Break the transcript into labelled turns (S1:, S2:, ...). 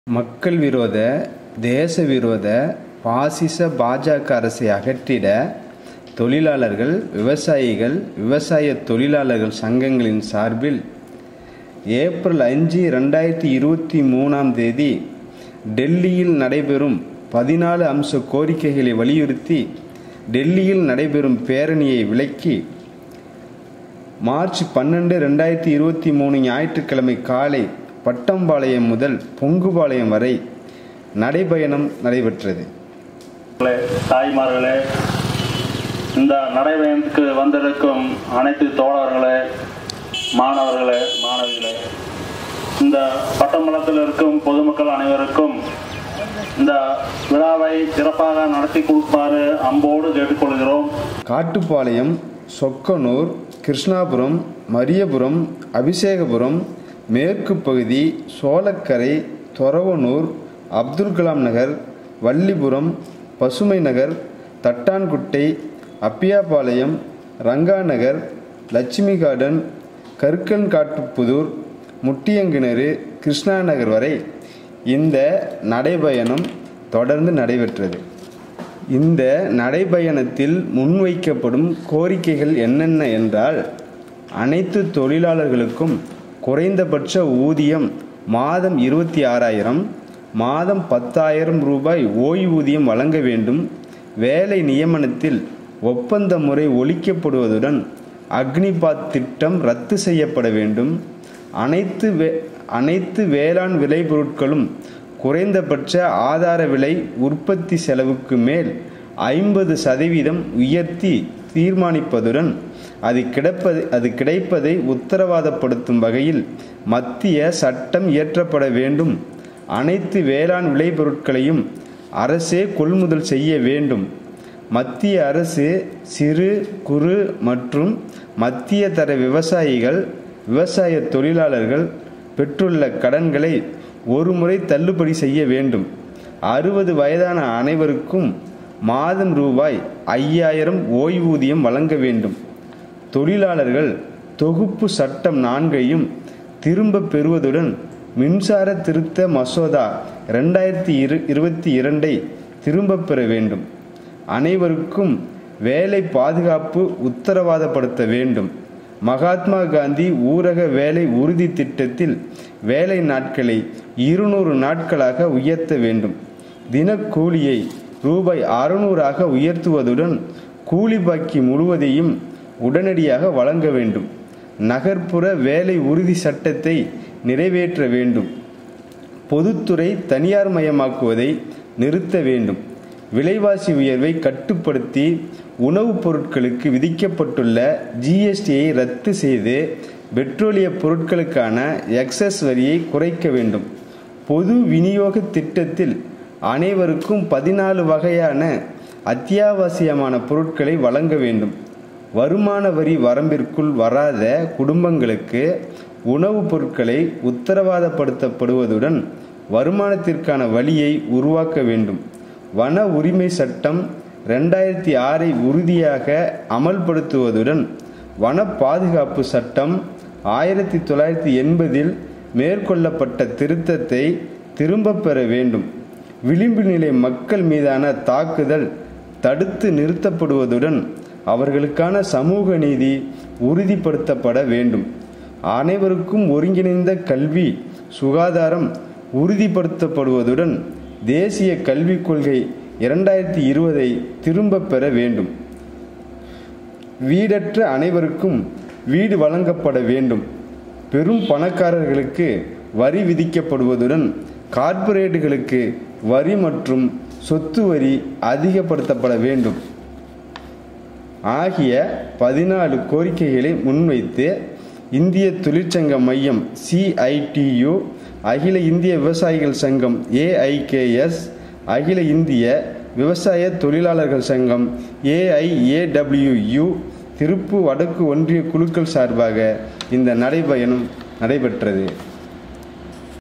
S1: மக்கள் விரோத தேச விரோத பாசிச பாஜக அரசை அகற்றிட தொழிலாளர்கள் விவசாயிகள் விவசாய தொழிலாளர்கள் சங்கங்களின் சார்பில் ஏப்ரல் அஞ்சு ரெண்டாயிரத்தி இருபத்தி மூணாம் தேதி டெல்லியில் நடைபெறும் பதினாலு அம்ச கோரிக்கைகளை வலியுறுத்தி டெல்லியில் நடைபெறும் பேரணியை விலக்கி மார்ச் பன்னெண்டு ரெண்டாயிரத்தி இருபத்தி மூணு ஞாயிற்றுக்கிழமை காலை பட்டம்பாளையம் முதல் பொங்குபாளையம் வரை நடைபயணம் நடைபெற்றது
S2: அவர்களே, தாய்மார்களே இந்த நடைபயணத்துக்கு வந்திருக்கும் அனைத்து தோழர்களே மாணவர்களே மாணவிகளே இந்த பட்டமளத்தில் இருக்கும் பொதுமக்கள் அனைவருக்கும் இந்த விழாவை சிறப்பாக நடத்தி கொடுக்குமாறு அம்போடு கேட்டுக்கொள்கிறோம்
S1: காட்டுப்பாளையம் சொக்கனூர் கிருஷ்ணாபுரம் மரியபுரம் அபிஷேகபுரம் மேற்கு பகுதி சோளக்கரை தொரவனூர் அப்துல் கலாம் நகர் வள்ளிபுரம் பசுமை நகர் தட்டான்குட்டை அப்பியாபாளையம் ரங்கா நகர் லட்சுமி கார்டன் கருக்கன் காட்டுப்புதூர் முட்டியங்கிணறு கிருஷ்ணா நகர் வரை இந்த நடைபயணம் தொடர்ந்து நடைபெற்றது இந்த நடைபயணத்தில் முன்வைக்கப்படும் கோரிக்கைகள் என்னென்ன என்றால் அனைத்து தொழிலாளர்களுக்கும் குறைந்தபட்ச ஊதியம் மாதம் இருபத்தி ஆறாயிரம் மாதம் பத்தாயிரம் ரூபாய் ஓய்வூதியம் வழங்க வேண்டும் வேலை நியமனத்தில் ஒப்பந்த முறை ஒழிக்கப்படுவதுடன் அக்னிபாத் திட்டம் ரத்து செய்யப்பட வேண்டும் அனைத்து வே அனைத்து வேளாண் விளைபொருட்களும் குறைந்தபட்ச ஆதார விலை உற்பத்தி செலவுக்கு மேல் ஐம்பது சதவீதம் உயர்த்தி தீர்மானிப்பதுடன் அது கிடப்பது அது கிடைப்பதை உத்தரவாதப்படுத்தும் வகையில் மத்திய சட்டம் இயற்றப்பட வேண்டும் அனைத்து வேளாண் விளைபொருட்களையும் அரசே கொள்முதல் செய்ய வேண்டும் மத்திய அரசு சிறு குறு மற்றும் மத்திய தர விவசாயிகள் விவசாய தொழிலாளர்கள் பெற்றுள்ள கடன்களை ஒருமுறை தள்ளுபடி செய்ய வேண்டும் அறுபது வயதான அனைவருக்கும் மாதம் ரூபாய் ஐயாயிரம் ஓய்வூதியம் வழங்க வேண்டும் தொழிலாளர்கள் தொகுப்பு சட்டம் நான்கையும் திரும்ப பெறுவதுடன் மின்சார திருத்த மசோதா ரெண்டாயிரத்தி இரு இருபத்தி இரண்டை திரும்பப் பெற வேண்டும் அனைவருக்கும் வேலை பாதுகாப்பு உத்தரவாதப்படுத்த வேண்டும் மகாத்மா காந்தி ஊரக வேலை உறுதி திட்டத்தில் வேலை நாட்களை இருநூறு நாட்களாக உயர்த்த வேண்டும் தினக்கூலியை ரூபாய் அறுநூறாக உயர்த்துவதுடன் கூலி பாக்கி முழுவதையும் உடனடியாக வழங்க வேண்டும் நகர்ப்புற வேலை உறுதி சட்டத்தை நிறைவேற்ற வேண்டும் பொதுத்துறை தனியார் மயமாக்குவதை நிறுத்த வேண்டும் விலைவாசி உயர்வை கட்டுப்படுத்தி உணவுப் பொருட்களுக்கு விதிக்கப்பட்டுள்ள ஜிஎஸ்டியை ரத்து செய்து பெட்ரோலிய பொருட்களுக்கான எக்ஸஸ் வரியை குறைக்க வேண்டும் பொது விநியோக திட்டத்தில் அனைவருக்கும் பதினாலு வகையான அத்தியாவசியமான பொருட்களை வழங்க வேண்டும் வருமான வரி வரம்பிற்குள் வராத குடும்பங்களுக்கு உணவுப் பொருட்களை உத்தரவாதப்படுத்தப்படுவதுடன் வருமானத்திற்கான வழியை உருவாக்க வேண்டும் வன உரிமை சட்டம் ரெண்டாயிரத்தி ஆறை உறுதியாக அமல்படுத்துவதுடன் வன பாதுகாப்பு சட்டம் ஆயிரத்தி தொள்ளாயிரத்தி எண்பதில் மேற்கொள்ளப்பட்ட திருத்தத்தை திரும்பப் பெற வேண்டும் விளிம்பு நிலை மக்கள் மீதான தாக்குதல் தடுத்து நிறுத்தப்படுவதுடன் அவர்களுக்கான சமூக நீதி உறுதிப்படுத்தப்பட வேண்டும் அனைவருக்கும் ஒருங்கிணைந்த கல்வி சுகாதாரம் உறுதிப்படுத்தப்படுவதுடன் தேசிய கல்விக் கொள்கை இரண்டாயிரத்தி இருபதை திரும்பப் பெற வேண்டும் வீடற்ற அனைவருக்கும் வீடு வழங்கப்பட வேண்டும் பெரும் பணக்காரர்களுக்கு வரி விதிக்கப்படுவதுடன் கார்ப்பரேட்டுகளுக்கு வரி மற்றும் சொத்து வரி அதிகப்படுத்தப்பட வேண்டும் ஆகிய பதினாலு கோரிக்கைகளை முன்வைத்து இந்திய தொழிற்சங்க மையம் சிஐடியு அகில இந்திய விவசாயிகள் சங்கம் ஏஐகேஎஸ் அகில இந்திய விவசாய தொழிலாளர்கள் சங்கம் ஏஐஏடபிள்யூயு திருப்பு வடக்கு ஒன்றிய குழுக்கள் சார்பாக இந்த நடைபயணம் நடைபெற்றது